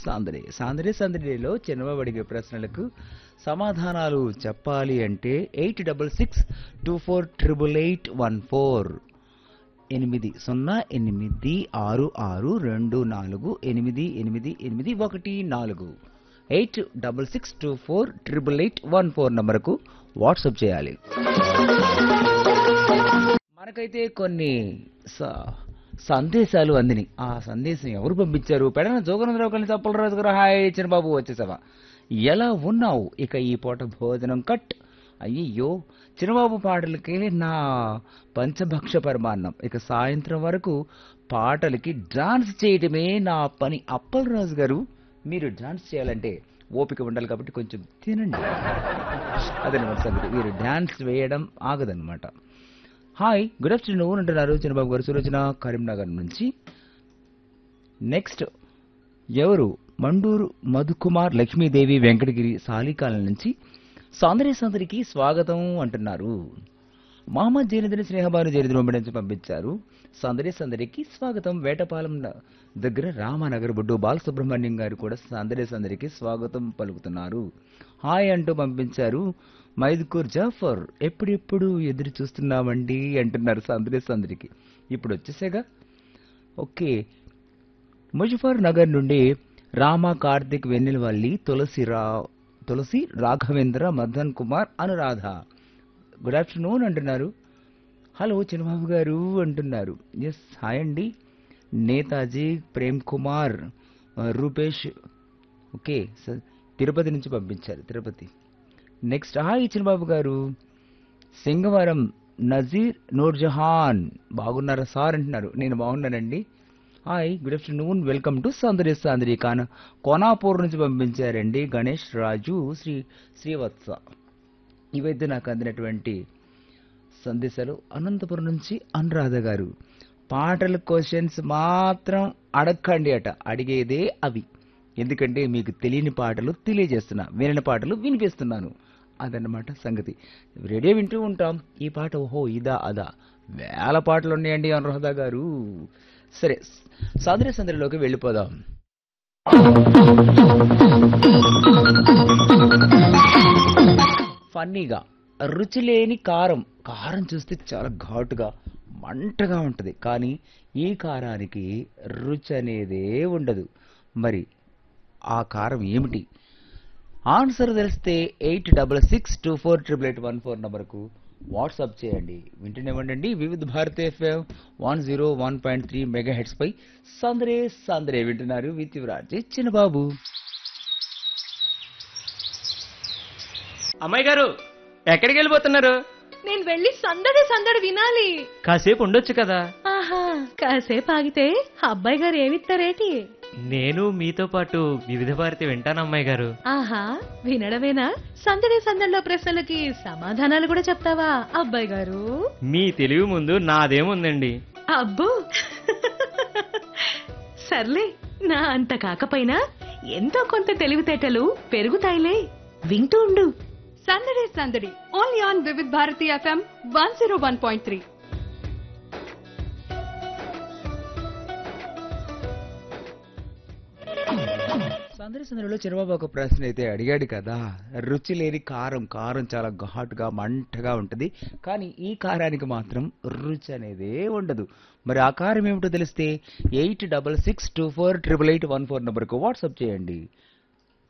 సాందరే సాందరే సందడిలో చిన్నబాబు అడిగే ప్రశ్నలకు సమాధానాలు చెప్పాలి అంటే eight double six two four triple eight one four ఎనిమిది సున్నా ఎనిమిది ఆరు ఆరు రెండు నాలుగు ఎనిమిది ఎనిమిది ఎనిమిది ఒకటి నాలుగు eight double six two four triple eight one four నంబర్కు వాట్సాప్ చేయాలి మనకైతే కొన్ని స- సందేశాలు అందిని ఆ సందేశం ఎవరు పంపించారు పెడన జోగనందరావు కలిసి అప్పలరాజు గారు హాయ్ చిన్నబాబు వచ్చేసావా ఎలా ఉన్నావు ఇక ఈ పూట భోజనం కట్ అయ్యయ్యో చిన్నబాబు పాటలకి నా పంచభక్ష పరమాన్నం ఇక సాయంత్రం వరకు పాటలకి డాన్స్ చేయటమే నా పని అప్పలరాజు గారు మీరు డాన్స్ చేయాలంటే ఓపిక ఉండాలి కాబట్టి కొంచెం తినండి అదనమాట సంగతి మీరు డాన్స్ వేయడం ఆగదనమాట హాయ్ గుడ్ ఆఫ్టర్నూన్ అంటున్నారు చంద్రబాబు గారు సులోచన కరీంనగర్ నుంచి నెక్స్ట్ ఎవరు మండూరు మధుకుమార్ లక్ష్మీదేవి వెంకటగిరి సాలికాలం నుంచి సౌందర్య సౌందరికి స్వాగతం అంటున్నారు మహమ్మద్ జైనదిని స్నేహబాను జైనదిని నుంచి పంపించారు సౌందర్య సందరికి స్వాగతం వేటపాలెం న- దగ్గర రామానగర్ బుడ్డు బాలసుబ్రహ్మణ్యం గారు కూడా సౌందర్య సందరికి స్వాగతం పలుకుతున్నారు హాయ్ అంటూ పంపించారు మైదుకూర్ జాఫర్ ఎప్పుడెప్పుడు ఎదురు చూస్తున్నామండి అంటున్నారు సౌందర్య సందరికి ఇప్పుడు వచ్చేసాగా ఓకే ముజఫర్ నగర్ నుండి రామ కార్తిక్ వెన్నెలవల్లి తులసిరా తులసి రాఘవేంద్ర మదన్ కుమార్ అనురాధ గుడ్ ఆఫ్టర్నూన్ అంటున్నారు హలో చిన్నబాబు గారు అంటున్నారు ఎస్ హాయ్ అండి నేతాజీ ప్రేమ్ కుమార్ ఆ, రూపేష్ ఓకే స- తిరుపతి నుంచి పంపించారు తిరుపతి నెక్స్ట్ హాయ్ చిన్నబాబు గారు సింగవరం నజీర్ నూర్జహాన్ బాగున్నారా సార్ అంటున్నారు నేను బాగున్నానండి hi good afternoon welcome to Soundarya సాందరి కాన కోనాపూర్ నుంచి పంపించారండి గణేష్ రాజు శ్రీ శ్రీవత్స ఇవైతే నాకు అందినటువంటి సందేశాలు అనంతపురం నుంచి అనురాధ గారు పాటల క్వశ్చన్స్ మాత్రం అడగండి అట అడిగేదే అవి ఎందుకంటే మీకు తెలియని పాటలు తెలియజేస్తున్నా వినని పాటలు వినిపిస్తున్నాను అదన్నమాట సంగతి రేడియో వింటూ ఉంటాం ఈ పాట ఓహో ఇదా అదా వేల పాటలు ఉన్నాయండి అనురాధ గారు సరే సాదర సందడిలోకి వెళ్ళిపోదాం ఫన్నీగా రుచి లేని కారం కారం చూస్తే చాలా ఘాటుగా మంటగా ఉంటుంది కానీ ఈ కారానికి రుచి అనేదే ఉండదు మరి ఆ కారం ఏమిటి ఆన్సర్ తెలిస్తే eight double six two four triple eight one four నంబర్కు వాట్సాప్ చేయండి వింటూనేవ్వండి Vividh Bharati FM one zero one point three megahertz పై సందరే సందరే వింటున్నారు విత్ యువరాజ్ చిన్న బాబు అమ్మాయి గారు ఎక్కడికి వెళ్ళిపోతున్నారు నేను వెళ్ళి సందడి సందడి వినాలి కాసేపు ఉండొచ్చు కదా ఆహా కాసేపు ఆగితే అబ్బాయి గారు ఏమిస్తారేటి నేను మీతో పాటు వివిధ భారతి వింటాను అమ్మాయి గారు ఆహా వినడమేనా సందడి సందడిలో ప్రశ్నలకి సమాధానాలు కూడా చెప్తావా అబ్బాయి గారు మీ తెలివి ముందు నాదేముందండి అబ్బో సర్లే నా అంత కాకపోయినా ఎంతో కొంత తెలివితేటలు పెరుగుతాయిలే వింటూ ఉండు సందడి సందడి only on Vividh Bharati FM one zero one point three సందడి సందడిలో చిరబాబు ఒక ప్రశ్న అయితే అడిగాడు కదా రుచి లేని కారం కారం చాలా ఘాటుగా మంటగా ఉంటుంది కానీ ఈ కారానికి మాత్రం రుచి అనేదే ఉండదు మరి ఆ కారం ఏమిటో తెలిస్తే eight double six two four triple eight one four నెంబర్కు వాట్సాప్ చేయండి